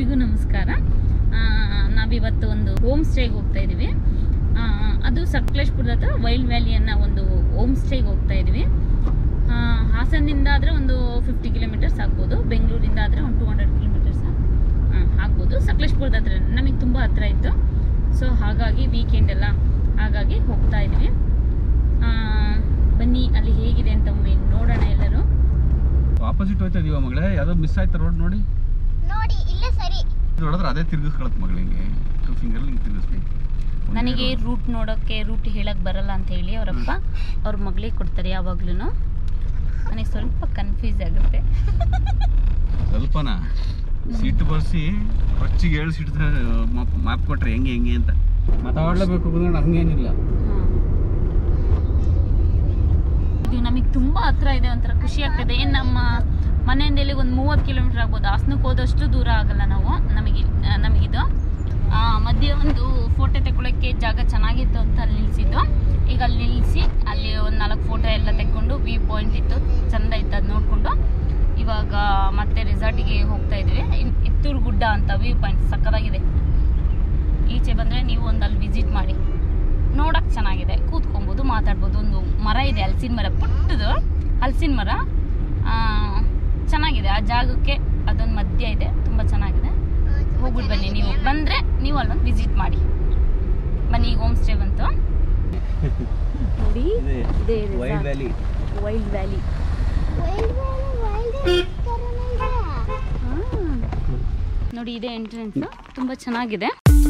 ಎಲ್ರಿಗೂ ನಮಸ್ಕಾರ ಆ, ನಾವಿವತ್ತು ಒಂದು ಹೋಮ್ ಸ್ಟೇಗೆ ಹೋಗ್ತಾ ಇದ್ದೀವಿ ಆ, ಅದು ಸಕಲೇಶ್ಪುರದ ಹತ್ರ ವೈಲ್ಡ್ ವ್ಯಾಲಿ ಅನ್ನೋ ಒಂದು ಹೋಮ್ ಸ್ಟೇಗೆ ಹೋಗ್ತಾ ಇದ್ದೀವಿ ಆ, ಹಾಸನದಿಂದ ಆದರೆ ಒಂದು ಫಿಫ್ಟಿ ಕಿಲೋಮೀಟರ್ಸ್ ಆಗ್ಬೋದು ಬೆಂಗಳೂರಿಂದ ಆದರೆ ಒಂದು ಟೂ ಹಂಡ್ರೆಡ್ ಕಿಲೋಮೀಟರ್ಸ್ ಆಗ್ಬೋದು ಸಕಲೇಶ್ಪುರದ ಹತ್ರ ನಮಗೆ ತುಂಬ ಹತ್ರ ಇತ್ತು ಸೊ ಹಾಗಾಗಿ ವೀಕೆಂಡ್ ಎಲ್ಲ ಹಾಗಾಗಿ ಹೋಗ್ತಾ ಇದ್ವಿ ಆ, ಬನ್ನಿ ಅಲ್ಲಿ ಹೇಗಿದೆ ಅಂತ ಒಮ್ಮೆ ನೋಡೋಣ ಎಲ್ಲರೂ ಆಪೋಸಿಟ್ ಹೋಯ್ತಾ ಇದೀವ ಮಗಳೇ ಯಾವ್ದೋ ಮಿಸ್ ಆಯ್ತಾ ರೋಡ್ ನೋಡಿ ನೋಡಿ ಇಲ್ಲೇ ಸರಿ ಇದು ಹೊಡೆದ್ರೆ ಅದೇ ತಿರ್ಗಿಸ್ಕೊಳತ್ ಮಗಳಿಗೆ ಟೂ ಫಿಂಗರ್ ಹಿಂಗೆ ತಿರ್ಗಿಸ್ಬೇಕು ನನಗೆ ರೂಟ್ ನೋಡೋಕ್ಕೆ ರೂಟ್ ಹೇಳಕ್ ಬರಲ್ಲ ಅಂತ ಹೇಳಿ ಅವರಪ್ಪ ಅವ್ರ ಮಗಳಿಗೆ ಕೊಡ್ತಾರೆ ಯಾವಾಗ್ಲೂ ನನಗೆ ಸ್ವಲ್ಪ ಕನ್ಫ್ಯೂಸ್ ಆಗುತ್ತೆ ಸ್ವಲ್ಪನಾ ಸೀಟ್ ಬರ್ಸಿ ಹೊಚ್ಚಿಗೆ ಹೇಳಿ ಸೀಟ್ ಮ್ಯಾಪ್ ಕೊಟ್ರೆ ಹೆಂಗೆ ಹೆಂಗೆ ಅಂತ ಮಾತಾಡ್ಲೇಬೇಕು ಕುಂದ್ರೆ ಹಂಗೇನಿಲ್ಲ ಇದು ನಮಗೆ ತುಂಬ ಹತ್ರ ಇದೆ ಒಂಥರ ಖುಷಿ ಆಗ್ತದೆ ಏನು ನಮ್ಮ ಮನೆಯಿಂದ ಇಲ್ಲಿಗೆ ಒಂದು ಮೂವತ್ತು ಕಿಲೋಮೀಟರ್ ಆಗ್ಬೋದು ಹಾಸನಕ್ಕೆ ಹೋದಷ್ಟು ದೂರ ಆಗಲ್ಲ ನಾವು ನಮಗೆ ಆ, ನಮಗಿದು ಆ, ಮಧ್ಯೆ ಒಂದು ಫೋಟೋ ತಗೊಳ್ಳೋಕ್ಕೆ ಜಾಗ ಚೆನ್ನಾಗಿತ್ತು ಅಂತ ಅಲ್ಲಿ ನಿಲ್ಲಿಸಿದ್ದು ಈಗ ಅಲ್ಲಿ ನಿಲ್ಲಿಸಿ ಅಲ್ಲಿ ಒಂದು ನಾಲ್ಕು ಫೋಟೋ ಎಲ್ಲ ತೆಕ್ಕೊಂಡು ವ್ಯೂ ಪಾಯಿಂಟ್ ಇತ್ತು ಚಂದ ಇತ್ತು ಅದು ನೋಡಿಕೊಂಡು ಇವಾಗ ಮತ್ತೆ ರೆಸಾರ್ಟಿಗೆ ಹೋಗ್ತಾ ಇದ್ವಿ ಇನ್- ಇತ್ತೂರು ಗುಡ್ಡ ಅಂತ ವ್ಯೂ ಪಾಯಿಂಟ್ ಸಕ್ಕತ್ತಾಗಿದೆ ಈಚೆ ಬಂದರೆ ನೀವು ಒಂದು ಅಲ್ಲಿ ವಿಸಿಟ್ ಮಾಡಿ ನೋಡಕ್ಕೆ ಚೆನ್ನಾಗಿದೆ ಕೂತ್ಕೊಬೋದು ಮಾತಾಡ್ಬೋದು ಒಂದು ಮರ ಇದೆ ಹಲಸಿನ ಮರ ಪುಟ್ಟದು ಹಲಸಿನ ಮರ ಆ, ಚೆನ್ನಾಗಿದೆ ಆ ಜಾಗಕ್ಕೆ ಅದೊಂದು ಮಧ್ಯ ಇದೆ ತುಂಬ ಚೆನ್ನಾಗಿದೆ ಹೋಗ್ಬಿಟ್ಟು ಬನ್ನಿ ನೀವು ಬಂದರೆ ನೀವು ಅಲ್ಲೊಂದು ವಿಸಿಟ್ ಮಾಡಿ ಬನ್ನಿ ಈಗ ಹೋಮ್ ಸ್ಟೇ ಬಂತು ನೋಡಿ ಇದೆ wild valley wild valley wild wild ನೋಡಿ ಇದೆ ಎಂಟ್ರೆನ್ಸ್ ತುಂಬ ಚೆನ್ನಾಗಿದೆ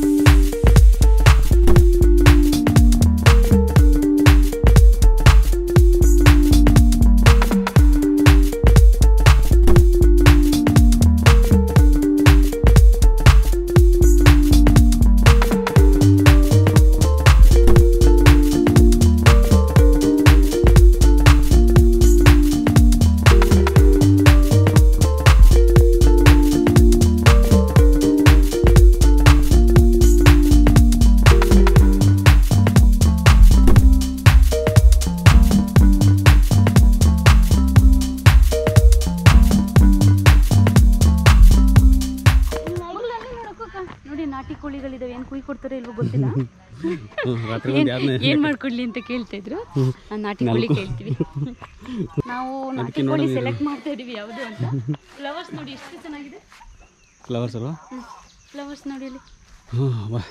ನೋಡಿ ನಾಟಿ ಕೋಳಿಗಳಿದಾವೆ ಏನು ಕುಯ್ ಕೊಡ್ತಾರೆ ಇಲ್ವೋ ಗೊತ್ತಿಲ್ಲ ರಾತ್ರಿ ಏನ್- ಒಂದು ಯಾರನ್ನೇ ಏನ್ ಮಾಡ್ಕೊಡ್ಲಿ ಅಂತ ಕೇಳ್ತಾ ಇದ್ರು ಆ ನಾಟಿ ಕೋಳಿ ಕೇಳ್ತೀವಿ ನಾವು ನಾಟಿ ಅದಕ್ಕೆ ಕೋಳಿ ನೋಡೋಣ ಸೆಲೆಕ್ಟ್ ಮಾಡ್ತಾ ಇದೀವಿ ಯಾವುದು ಅಂತ ಫ್ಲವರ್ಸ್ ನೋಡಿ ಎಷ್ಟು ಚೆನ್ನಾಗಿದೆ ಫ್ಲವರ್ಸ್ ಅಲ್ವಾ ಫ್ಲವರ್ಸ್ ನೋಡಿ ಅಲ್ಲಿ ಹ್ಞೂ ಬಾ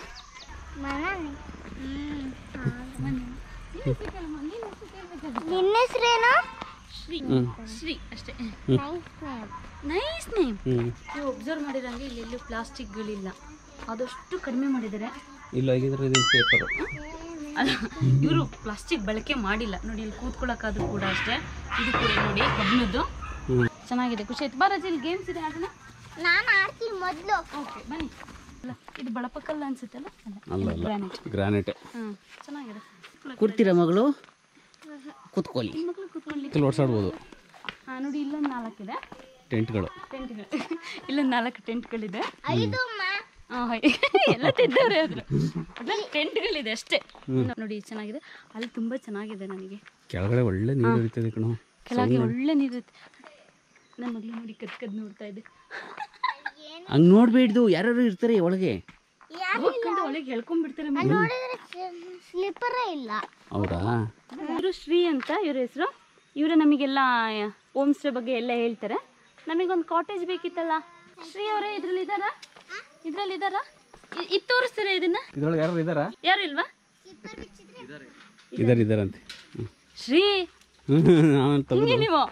ನಿನ್ನ ಹೆಸರೇನು ಶ್ರೀ ಹ್ಞೂ ಶ್ರೀ ಅಷ್ಟೇ ನೈಸ್ ನೇಮ್ ನೈಸ್ ನೇಮ್ ಹ್ಞೂ ನೀವು ಒಬ್ಸರ್ವ್ ಮಾಡಿರಂಗೆ ಇಲ್ಲಿ ಎಲ್ಲೂ ಪ್ಲಾಸ್ಟಿಕ್ಗಳಿಲ್ಲ ಆದಷ್ಟು ಕಡಿಮೆ ಮಾಡಿದ್ದಾರೆ ಇಲ್ಲ ಹೇಗಿದ್ರೆ ಇದು ಪೇಪರು ಅಲ್ಲ ಇವರು ಪ್ಲಾಸ್ಟಿಕ್ ಬಳಕೆ ಮಾಡಿಲ್ಲ ನೋಡಿ ಇಲ್ಲಿ ಕೂತ್ಕೊಳ್ಳೋಕ್ಕಾದ್ರೂ ಕೂಡ ಅಷ್ಟೇ ಇದು ಕೂಡ ನೋಡಿ ಕಬ್ಬಿಣದ್ದು ಹ್ಞೂ ಚೆನ್ನಾಗಿದೆ ಖುಷಿ ಆಯ್ತು ಬಾರಾಜಿ ಇಲ್ಲಿ ಗೇಮ್ಸ್ ಇದೆ ಆಡೋಣ ನಾನು ಆಡ್ತೀನಿ ಮೊದಲು ಓಕೆ ಬನ್ನಿ ಅಲ್ಲ ಇದು ಬಳಪಕಲ್ಲ ಅನ್ಸುತ್ತಲ್ಲ ಅಲ್ಲ ಅಲ್ಲ ಗ್ರಾನೈಟ್ ಗ್ರಾನೈಟೆ ಹ್ಞೂ ಚೆನ್ನಾಗಿದೆ ಕೂರ್ತೀರಾ ಮಗಳು ಕೂತ್ಕೊಳ್ಳಿ ಮಕ್ಕಳು ಕೂತ್ಕೊಳ್ಳಿ ಇಲ್ಲಿ ಓಡಿಸಾಡ್ಬೋದು ಹಾಂ ನೋಡಿ ಇಲ್ಲೊಂದು ನಾಲ್ಕಿದೆ ಟೆಂಟ್ಗಳು ಟೆಂಟ್ಗಳು ಇಲ್ಲೊಂದು ನಾಲ್ಕು ಟೆಂಟ್ಗಳಿದೆ ಐದು ಅಮ್ಮ ಹಾಂ ಎಲ್ಲ ತಿದ್ದವ್ರೆ ಅದ್ರ ಒಟ್ನಲ್ಲಿ ಟೆಂಟ್ಗಳಿದೆ ಅಷ್ಟೇ ನೋಡಿ ಚೆನ್ನಾಗಿದೆ ಅಲ್ಲಿ ತುಂಬ ಚೆನ್ನಾಗಿದೆ ನನಗೆ ಕೆಳಗಡೆ ಒಳ್ಳೆ ನೀರು ಹರಿತದೆ ಕಣೋ ಕೆಳಗೆ ಒಳ್ಳೆ ನೀರಿರುತ್ತೆ ನನ್ನ ಮಗಳು ನೋಡಿ ಕದ್ ಕದ್ ನೋಡ್ತಾ ಇದೆ ಹಂಗೆ ನೋಡಬೇಡ್ದು ಯಾರ್ಯಾರು ಇರ್ತಾರೆ ಒಳಗೆ ಹೋಗ್ಕೊಂಡು ಒಳಗೆ ಹೇಳ್ಕೊಂಡ್ಬಿಡ್ತಾರೆ ನೋಡಿದ್ರೆ ಸ್ಲಿಪ್ಪರೇ ಇಲ್ಲ ಹೌದಾ ಇವರು ಶ್ರೀ ಅಂತ ಇವ್ರ ಹೆಸರು ಇವರು ನಮಗೆಲ್ಲ ಹೋಮ್ ಸ್ಟೇ ಬಗ್ಗೆ ಎಲ್ಲ ಹೇಳ್ತಾರೆ ನಮಗೊಂದು ಕಾಟೇಜ್ ಬೇಕಿತ್ತಲ್ಲ ಶ್ರೀ ಅವರೇ ಇದ್ರಲ್ಲಿ ಇದ್ದಾರ ಇದ್ರಲ್ಲಿ ಇದ್ದಾರ ಇದು ತೋರಿಸ್ತೀರಾ ಇದನ್ನ ಇದ್ರೊಳಗೆ ಯಾರು ಇದ್ದಾರಾ ಯಾರು ಇಲ್ವಾ ಇದಾರೆ ಇದಾರಂತೆ ಹ್ಞೂ ಶ್ರೀ ನಾನು ಹಿಂಗೆ ತೆಗೆದು ನೀವು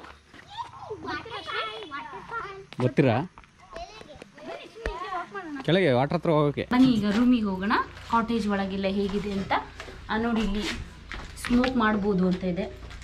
ಬರ್ತೀರಾ ಕೆಳಗೆ ವಾಟ್ರ್ ಹತ್ರ ಹೋಗೋಕೆ ಬನ್ನಿ ಈಗ ರೂಮಿಗೆ ಹೋಗೋಣ ಕಾಟೇಜ್ ಒಳಗೆಲ್ಲ ಹೇಗಿದೆ ಅಂತ ಆ, ನೋಡಿ ಇಲ್ಲಿ ಸ್ಮೋಕ್ ಮಾಡ್ಬೋದು ಅಂತ ಇದೆ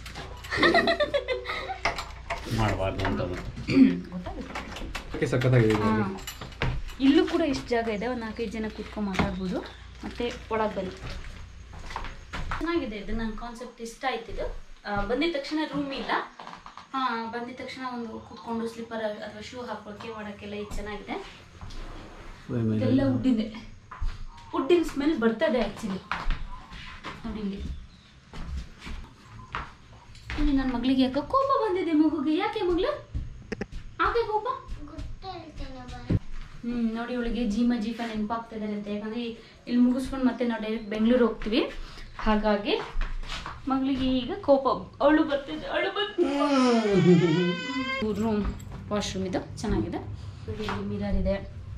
ಮಾಡಬಾರ್ದು ಅಂತ ಗೊತ್ತಾಗುತ್ತೆ ಸಖತ್ತಾಗಿದೆ ಹಾ. ಇಲ್ಲೂ ಕೂಡ ಇಷ್ಟು ಜಾಗ ಇದೆ ಒಂದು ನಾಲ್ಕೈದು ಜನ ಕೂತ್ಕೊಂಡು ಮಾತಾಡ್ಬೋದು ಮತ್ತೆ ಒಳಗೆ ಬನ್ನಿ ಚೆನ್ನಾಗಿದೆ ಇದು ನನ್ನ ಕಾನ್ಸೆಪ್ಟ್ ಇಷ್ಟ ಆಯ್ತು ಇದು ಆ, ಬಂದಿದ ತಕ್ಷಣ ರೂಮ್ ಇಲ್ಲ ಹಾ ಬಂದಿದ ತಕ್ಷಣ ಒಂದು ಕೂತ್ಕೊಂಡು ಸ್ಲಿಪ್ಪರ್ ಅಥವಾ ಶೂ ಹಾಕೊಳ್ಳೋಕೆ ಒಳಕ್ಕೆಲ್ಲ ಇದು ಚೆನ್ನಾಗಿದೆ ಇದೆಲ್ಲ ಉಡ್ಡಿದೆ ಉಡ್ಡಿನ ಸ್ಮೆಲ್ ಬರ್ತದೆ ಆ್ಯಕ್ಚುಲಿ ನೋಡಿ ಇಲ್ಲಿ ನೋಡಿ ನನ್ನ ಮಗಳಿಗೆ ಯಾಕೆ ಕೋಪ ಬಂದಿದೆ ಮಗುಗೆ ಯಾಕೆ ಮಗಳು ಯಾಕೆ ಕೋಪ ಹ್ಮ್ ನೋಡಿ ಇವಳಿಗೆ ಜೀಮ ಜೀಪ ನೆನಪಾಗ್ತಾ ಇದ್ದಾರೆ ಅಂತ ಯಾಕಂದ್ರೆ ಈ- ಇಲ್ಲಿ ಮುಗಿಸ್ಕೊಂಡು ಮತ್ತೆ ನಾವು ಡೈರೆಕ್ಟ್ ಬೆಂಗಳೂರು ಹೋಗ್ತೀವಿ ಹಾಗಾಗಿ ಮಗಳಿಗೆ ಈಗ ಕೋಪ ಅವಳು ಬರ್ತಿದ್ದೆ ಅವಳು ರೂಮ್ ವಾಶ್ರೂಮ್ ಇದು ಚೆನ್ನಾಗಿದೆ ಮಿರರ್ ಇದೆ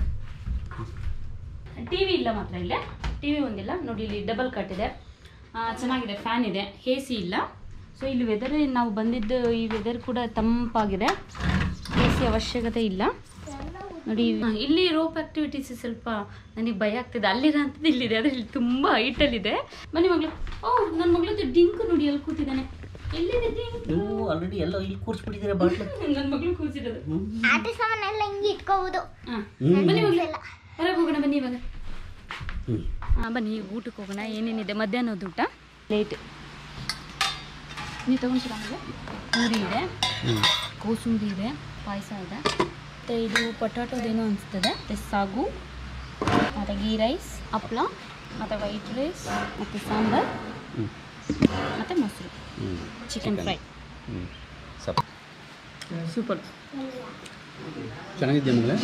ಟಿವಿ ಇಲ್ಲ ಮಾತ್ರ ಇಲ್ಲೇ ಟಿವಿ ಒಂದಿಲ್ಲ ನೋಡಿ ಇಲ್ಲಿ ಡಬಲ್ ಕಟ್ ಇದೆ ಆ, ಚೆನ್ನಾಗಿದೆ ಫ್ಯಾನ್ ಇದೆ ಎ ಸಿ ಇಲ್ಲ ಸೊ ಇಲ್ಲಿ ವೆದರ್ ನಾವು ಬಂದಿದ್ದು ಈ ವೆದರ್ ಕೂಡ ತಂಪಾಗಿದೆ ಎ ಸಿ ಅವಶ್ಯಕತೆ ಇಲ್ಲ ನೋಡಿ ಆ, ಇಲ್ಲಿ ರೋಪ್ ಆಕ್ಟಿವಿಟೀಸ್ ಸ್ವಲ್ಪ ನನಗೆ ಭಯ ಆಗ್ತಿದೆ ಅಲ್ಲಿರೋಂಥದ್ದು ಇಲ್ಲಿದೆ ಆದರೆ ಇಲ್ಲಿ ತುಂಬ ಹೈಟಲ್ಲಿದೆ ಬನ್ನಿ ಮಗಳು ಓ ನನ್ನ ಮಗಳದ್ದು ಡಿಂಕ್ ನೋಡಿ ಎಲ್ಲಿ ಕೂತಿದ್ದಾನೆ ಎಲ್ಲಿದೆ ಡಿಂಕ್ ನೀವು ಆಲ್ರೆಡಿ ಎಲ್ಲ ಇಲ್ಲಿ ಕೂರಿಸ್ಬಿಟ್ಟಿದ್ದೀರಾ ಬಾಟ್ಲು ನನ್ನ ಮಗಳು ಕೂತಿರೋದು ಆಟ ಸಾಮಾನೆಲ್ಲ ಹಿಂಗೆ ಇಟ್ಕೋಬಹುದು ಹಾಂ ಬನ್ನಿ ಮಗಳು ಹೊರಗೆ ಹೋಗೋಣ ಬನ್ನಿ ಇವಾಗ ಹಾಂ ಬನ್ನಿ ಈಗ ಊಟಕ್ಕೆ ಹೋಗೋಣ ಏನೇನಿದೆ ಮಧ್ಯಾಹ್ನದ ಊಟ ಲೇಟ್ ನೀವು ತಗೊಂಡ್ತೀರ ಆಮೇಲೆ ಪೂರಿ ಇದೆ ಕೋಸಂಬರಿ ಇದೆ ಪಾಯಸ ಇದೆ ಮತ್ತು ಇದು ಪೊಟ್ಯಾಟೋದೇನೋ ಅನಿಸ್ತದೆ ಮತ್ತು ಸಾಗು ಮತ್ತು ಗೀ ರೈಸ್ ಹಪ್ಳ ಮತ್ತು ವೈಟ್ ರೈಸ್ ಮತ್ತು ಸಾಂಬಾರ್ ಮತ್ತು ಮೊಸರು ಚಿಕನ್ ಫ್ರೈ ಸಪ್ ಸೂಪರ್ ಚೆನ್ನಾಗಿದ್ಯಾ ಮಗಳೇ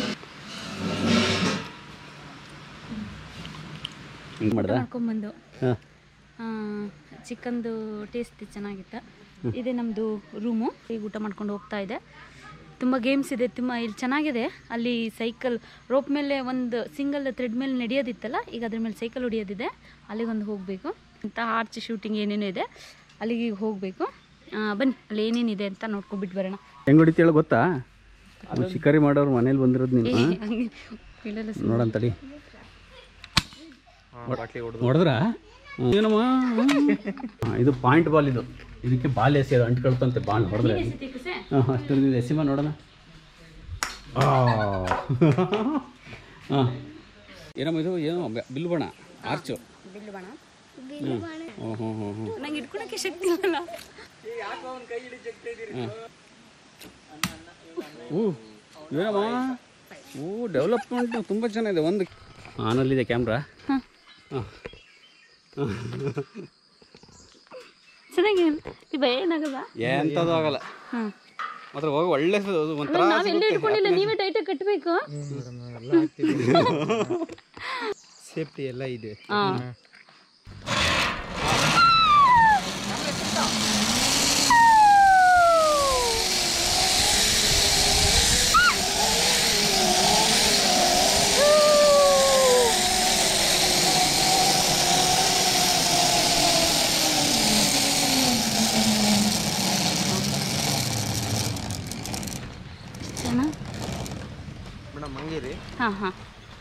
ಹಿಂಗೆ ಮಾಡ್ದ ಮಾಡ್ಕೊಂಬಂದು ಹಾಂ ಚಿಕನ್ದು ಟೇಸ್ಟ್ ಚೆನ್ನಾಗಿತ್ತು ಇದೆ ನಮ್ಮದು ರೂಮು ಈಗ ಊಟ ಮಾಡ್ಕೊಂಡು ಹೋಗ್ತಾ ಇದೆ ತುಂಬ ಗೇಮ್ಸ್ ಇದೆ ತುಂಬ ಇಲ್ಲಿ ಚೆನ್ನಾಗಿದೆ ಅಲ್ಲಿ ಸೈಕಲ್ ರೋಪ್ ಮೇಲೆ ಒಂದು ಸಿಂಗಲ್ ಥ್ರೆಡ್ ಮೇಲೆ ನಡೆಯೋದಿತ್ತಲ್ಲ ಈಗ ಅದ್ರ ಮೇಲೆ ಸೈಕಲ್ ಹೊಡಿಯೋದಿದೆ ಅಲ್ಲಿಗೊಂದು ಹೋಗಬೇಕು ಅಂತ ಆರ್ಚ್ ಶೂಟಿಂಗ್ ಏನೇನೋ ಇದೆ ಅಲ್ಲಿಗೆ ಈಗ ಹೋಗಬೇಕು ಬನ್ನಿ ಅಲ್ಲಿ ಏನೇನಿದೆ ಅಂತ ನೋಡ್ಕೊಂಡ್ಬಿಟ್ಟು ಬರೋಣ ಹೆಂಗೆ ಹೊಡಿತೀಳ ಗೊತ್ತಾ ಅವ್ನು ಶಿಕಾರಿ ಮಾಡೋರು ಮನೇಲಿ ಬಂದಿರೋದು ನೀನು ಹಾಂ? ಹಂಗೆ ಇಲ್ಲೆಲ್ಲ ಸ- ನೋಡೋಣ ತಡಿ ಹೊಡೆದ್ರ ಏನಮ್ಮ ಹಾಂ, ಇದು ಪಾಯಿಂಟ್ ಬಾಲ್ ಇದು ಇದಕ್ಕೆ ಬಾಲ್ ಎಸಿ ಅದು ಅಂಟ್ಕೊಳ್ತಂತೆ ಬಾಲ್ ಹೊಡೆದ್ರೆ ನೀನೇ ಎಸಿತಿ ಕುಸೆ? ಹಾಂ ಅಷ್ಟು ಎಸಿಮ ನೋಡೋಣ ಹಾಂ ಏನಮ್ಮ ಇದು ಏನು ಬೆ- ಬಿಲ್ಲು ಬಣ ಆರ್ಚು ಹ್ಞೂ ಹ್ಞೂ ಹ್ಞೂ ಹ್ಞೂ ಹ್ಞೂ ನಂಗೆ ಇಟ್ಕೊಳಕ್ಕೆ ಶಕ್ತಿ ಇಲ್ಲ ಓ ಏನಮ್ಮ ಓ ಡೆವಲಪ್ಮೆಂಟ್ ತುಂಬ ಚೆನ್ನಾಗಿದೆ ಒಂದು ಆನಲ್ಲಿದೆ ಕ್ಯಾಮ್ರಾ ಹಾಂ ಹಾಂ ಚೆನ್ನಾಗಿ ಈ ಭಯ ಏನಾಗಲ್ಲ ಎಂಥದ್ದು ಆಗಲ್ಲ ಹಾಂ ಮಾತ್ರ ಹೋಗಿ ಒಳ್ಳೆ ಸ- ಅದು ಒಂಥರ ನಾವೆಲ್ಲ ಇಟ್ಕೊಂಡಿಲ್ಲ ನೀವೇ ಟೈಟಾಗಿ ಕಟ್ಟಬೇಕು ಸೇಫ್ಟಿ ಎಲ್ಲ ಇದೆ ಹಾಂ ಮೇಡಮ್ ಹಂಗಿರಿ ಹಾಂ ಹಾಂ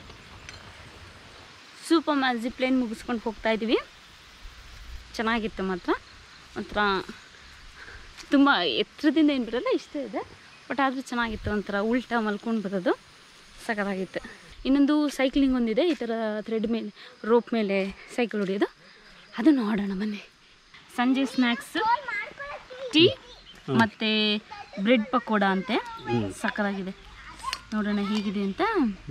ಸೂಪರ್ ಮ್ಯಾಜಿಕ್ ಪ್ಲೇನ್ ಮುಗಿಸ್ಕೊಂಡು ಹೋಗ್ತಾ ಇದ್ದೀವಿ ಚೆನ್ನಾಗಿತ್ತು ಮಾತ್ರ ಒಂಥರ ತುಂಬ ಎತ್ತರದಿಂದ ಏನು ಬರಲ್ಲ ಇಷ್ಟ ಇದೆ ಬಟ್ ಆದರೂ ಚೆನ್ನಾಗಿತ್ತು ಒಂಥರ ಉಲ್ಟಾ ಮಲ್ಕೊಂಡು ಬರೋದು ಸಖತ್ತಾಗಿತ್ತು ಇನ್ನೊಂದು ಸೈಕ್ಲಿಂಗ್ ಒಂದಿದೆ ಈ ಥರ ಥ್ರೆಡ್ ಮೇಲೆ ರೋಪ್ ಮೇಲೆ ಸೈಕಲ್ ಹೊಡಿಯೋದು ಅದು ನೋಡೋಣ ಬನ್ನಿ ಸಂಜೆ ಸ್ನ್ಯಾಕ್ಸ್ ಟೀ ಮತ್ತು ಬ್ರೆಡ್ ಪಕೋಡ ಅಂತೆ ಸಕ್ಕತ್ತಾಗಿದೆ ನೋಡೋಣ ಹೇಗಿದೆ ಅಂತ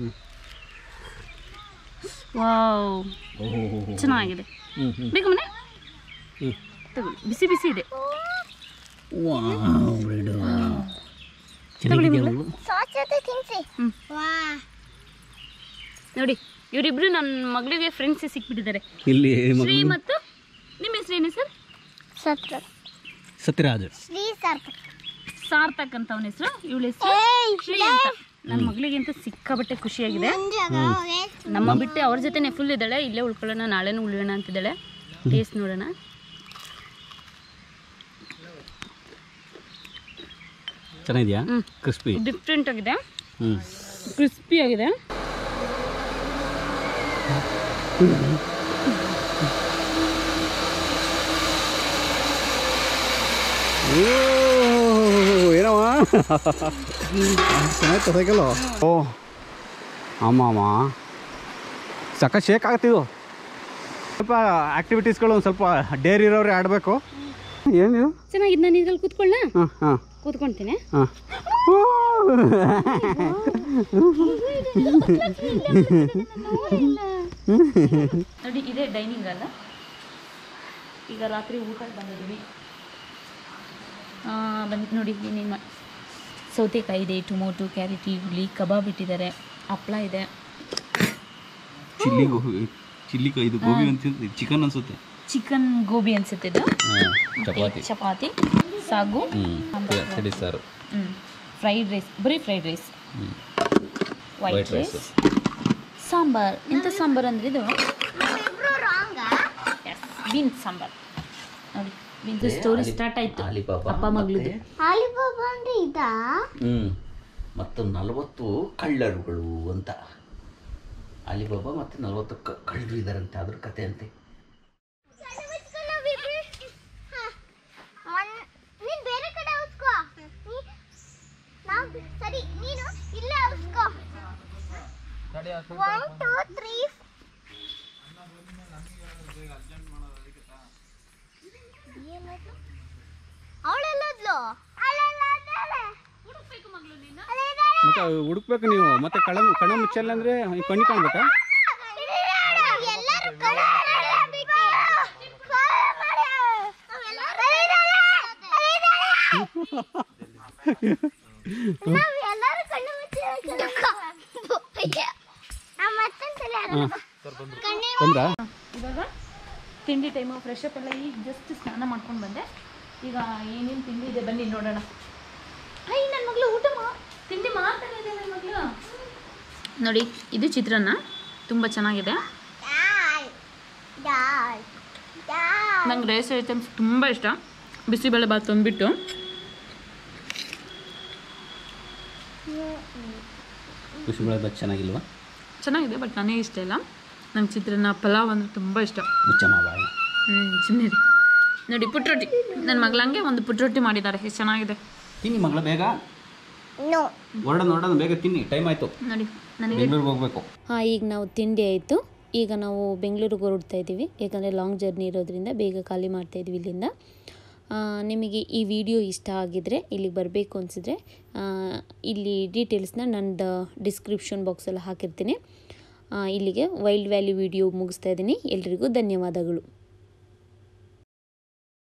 ವಾವ್ ಚೆನ್ನಾಗಿದೆ ಬೇಕು ಮನೆ ತಗೊಳ್ಳಿ ಬಿಸಿ ಬಿಸಿ ಇದೆ ತಗೊಳ್ಳಿ ಮಗಳೇ. ಸಾಸ್ ಜೊತೆ ತಿನ್ಸಿ ಹ್ಮ್. ವಾ ನೋಡಿ ಇವರಿಬ್ರು ನನ್ನ ಮಗಳಿಗೆ ಫ್ರೆಂಡ್ಸ್ ಸಿಕ್ಬಿಟ್ಟಿದ್ದಾರೆ ಇಲ್ಲಿ ಶ್ರೀ ಮತ್ತು ನಿಮ್ಮ ಹೆಸರು ಏನು ಸರ್ ಸತ್ರ ಸತ್ಯರಾಜ್ ಶ್ರೀ ಸಾರ್ಥಕ್ ಸಾರ್ಥಕ್ ಅಂತ ಅವನ ಹೆಸರು ಇವಳ ಹೆಸರು ಏಯ್ ಶ್ರೀ ಅಂತ ನನ್ನ ಮಗಳಿಗೆ ಅಂತ ಸಿಕ್ಕಾಬಟ್ಟೆ ಖುಷಿಯಾಗಿದೆ ಜಾಗ ನಮ್ಮ ಬಿಟ್ಟು ಅವ್ರ ಜೊತೆನೆ ಫುಲ್ ಇದ್ದಾಳೆ ಇಲ್ಲೇ ಉಳ್ಕೊಳ್ಳೋಣ ನಾಳೆನೂ ಉಳಿಯೋಣ ಅಂತಿದ್ದಾಳೆ ಟೇಸ್ಟ್ ನೋಡೋಣ ಚೆನ್ನಾಗಿದೆಯಾ ಹ್ಮ್. ಕ್ರಿಸ್ಪಿ ಡಿಫ್ರೆಂಟ್ ಆಗಿದೆ ಹ್ಞೂ ಕ್ರಿಸ್ಪಿ ಆಗಿದೆ ಏನವ ಚೆನ್ನಾಯ್ತು ಸೈಕಲು ಓ ಆಮಾಮ ಸಕ್ಕ ಶೇಕ್ ಆಗ್ತಿದ್ದು ಸ್ವಲ್ಪ ಆ್ಯಕ್ಟಿವಿಟೀಸ್ಗಳು ಒಂದು ಸ್ವಲ್ಪ ಡೇರ್ ಇರೋರೇ ಆಡಬೇಕು ಏನು ಚೆನ್ನಾಗಿದೆ ನಾನು ಇದ್ರಲ್ಲಿ ಕೂತ್ಕೊಳ್ಳ ಹಾಂ ಹಾಂ ಕೂತ್ಕೊಳ್ತೀನಿ ಹಾಂ ನೋಡಿ ಇದೇ ಡೈನಿಂಗ್ ಅಲ್ಲ ಈಗ ರಾತ್ರಿ ಊಟಕ್ಕೆ ಬಂದಿದ್ದೀವಿ ಬಂದು ನೋಡಿ ಏನೇನು ಮಾ ಸೌತೆಕಾಯಿ ಇದೆ ಟೊಮೊಟೊ ಕ್ಯಾರೆಟ್ ಈರುಳ್ಳಿ ಕಬಾಬ್ ಇಟ್ಟಿದ್ದಾರೆ ಹಪ್ಪಳ ಇದೆ ಚಿಲ್ಲಿ ಗೋಬಿ ಚಿಲ್ಲಿ ಇದು ಗೋಬಿ ಅಂತ ಚಿಕನ್ ಅನ್ಸುತ್ತೆ ಚಿಕನ್ ಗೋಬಿ ಅನ್ಸುತ್ತೆ ಇದು ಚಪಾತಿ ಚಪಾತಿ ಸಾಗು ಹ್ಞೂ ಸರಿ ಸಾರು ಫ್ರೈಡ್ ರೈಸ್ ಬರೀ fried rice white White rice. Rice sambar ಎಂಥ ಸಾಂಬಾರ್ ಅಂದ್ರೆ ಇದು ಇಬ್ರು ರಾಂಗ ಬೀನ್ಸ್ ಸಾಂಬಾರ್ ನೋಡಿ ಬೀನ್ಸ್ ಸ್ಟೋರಿ ಸ್ಟಾರ್ಟ್ ಆಯ್ತು ಅಲಿಬಾಬಾ ಅಪ್ಪ ಮಗಳದು ಆಲಿಬಾಬಾ ಅಂದ್ರೆ ಇದಾ ಹ್ಞೂ ಮತ್ತು ನಲವತ್ತು ಕಳ್ಳರುಗಳು ಅಂತ ಅಲಿಬಾಬಾ ಮತ್ತು ನಲವತ್ತು ಕ ಕಳ್ಳರು ಇದ್ದಾರಂತೆ ಅದ್ರ ಕತೆ ಅಂತೆ ನೀನ್ ಬೇರೆ ಕಡೆ ಉಸ್ಕೋ ನಾವು ಸರಿ ನೀನು ಇಲ್ಲೇ ಉಸ್ಕೋ ಒನ್ ಟೂ ತ್ರೀ ಅವಳೆಲ್ಲದ್ಲು ಮತ್ತೆ ಹುಡುಕ್ಬೇಕು ನೀವು ಮತ್ತೆ ಕಳ ಕಣ ಮುಚ್ಚಲ್ಲ ಅಂದ್ರೆ ಈ ಕಣ್ಣಿ ಕಾಣ್ಬೇಕಾ ಎಲ್ಲರೂ ಕಣ್ಣು ಬಿಟ್ಟು ಫಾಲೋ ಮಾಡಿ. ನಾವ್ ಎಲ್ಲರೂ ಕಣ್ಣು ಮುಚ್ಚಿ ಮತ್ತೊಂದ್ಸಲ ಕಣ್ಣೆ ಬಂದ್ರಾ ಇವಾಗ ತಿಂಡಿ ಟೈಮು ಫ್ರೆಶ್ ಅಪ್ ಎಲ್ಲ ಈಗ ಜಸ್ಟ್ ಸ್ನಾನ ಮಾಡ್ಕೊಂಡು ಬಂದೆ ಈಗ ಏನೇನು ತಿಂಡಿ ಇದೆ ಬನ್ನಿ ನೋಡೋಣ ಐ ನನ್ನ ಮಗಳು ಊಟ ಮಾ ತಿಂಡಿ ಮಾಡ್ತಾನೆ ಇದೆ ನನ್ನ ಮಗಳು ನೋಡಿ ಇದು ಚಿತ್ರಾನ್ನ ತುಂಬ ಚೆನ್ನಾಗಿದೆ ದಾಲ್ ದಾಲ್ ದಾಲ್ ನಂಗೆ ರೈಸ್ ಐಟಮ್ಸ್ ತುಂಬ ಇಷ್ಟ ಬಿಸಿಬೇಳೆ ಬಾತ್ ತಂದ್ಬಿಟ್ಟು ಬಿಸಿಬೇಳೆ ಬಾತ್ ಚೆನ್ನಾಗಿಲ್ವಾ ಚೆನ್ನಾಗಿದೆ ಬಟ್ ನನಗೆ ಇಷ್ಟ ಇಲ್ಲ ನಂಗೆ ಚಿತ್ರಾನ್ನ ಪಲಾವ್ ಅಂದ್ರೆ ತುಂಬ ಇಷ್ಟ ಮುಚ್ಚಮ್ಮ ಬಾಯಿ ಹ್ಞೂ ಸುಮ್ಮನೆ ನೋಡಿ ಪುಟ್ರೊಟ್ಟಿ ನನ್ನ ಮಗಳಂಗೆ ಒಂದು ಪುಟ್ರೊಟ್ಟಿ ಮಾಡಿದ್ದಾರೆ ಎಷ್ಟು ಚೆನ್ನಾಗಿದೆ ತಿನ್ನಿ ಮಗಳ ಬೇಗ ನೋ ಹೊರಡ ನೋಡೋಣ ಬೇಗ ತಿನ್ನಿ ಟೈಮ್ ಆಯಿತು ನೋಡಿ ನನಗೆ ಬೆಂಗಳೂರಿಗೆ ಹೋಗ್ಬೇಕು ಹಾಂ ಈಗ ನಾವು ತಿಂಡಿ ಆಯಿತು ಈಗ ನಾವು ಬೆಂಗಳೂರಿಗೆ ಹೊರಡ್ತಾ ಇದ್ದೀವಿ ಯಾಕಂದರೆ ಲಾಂಗ್ ಜರ್ನಿ ಇರೋದ್ರಿಂದ ಬೇಗ ಖಾಲಿ ಮಾಡ್ತಾ ಇದ್ದೀವಿ ಇಲ್ಲಿಂದ ಆ, ನಿಮಗೆ ಈ ವಿಡಿಯೋ ಇಷ್ಟ ಆಗಿದರೆ ಇಲ್ಲಿಗೆ ಬರಬೇಕು ಅನಿಸಿದ್ರೆ ಇಲ್ಲಿ ಡೀಟೇಲ್ಸ್ನ ನಂದು ಡಿಸ್ಕ್ರಿಪ್ಷನ್ ಬಾಕ್ಸಲ್ಲಿ ಹಾಕಿರ್ತೀನಿ ಆ, ಇಲ್ಲಿಗೆ ವೈಲ್ಡ್ ವ್ಯಾಲಿ ವಿಡಿಯೋ ಮುಗಿಸ್ತಾ ಇದ್ದೀನಿ ಎಲ್ರಿಗೂ ಧನ್ಯವಾದಗಳು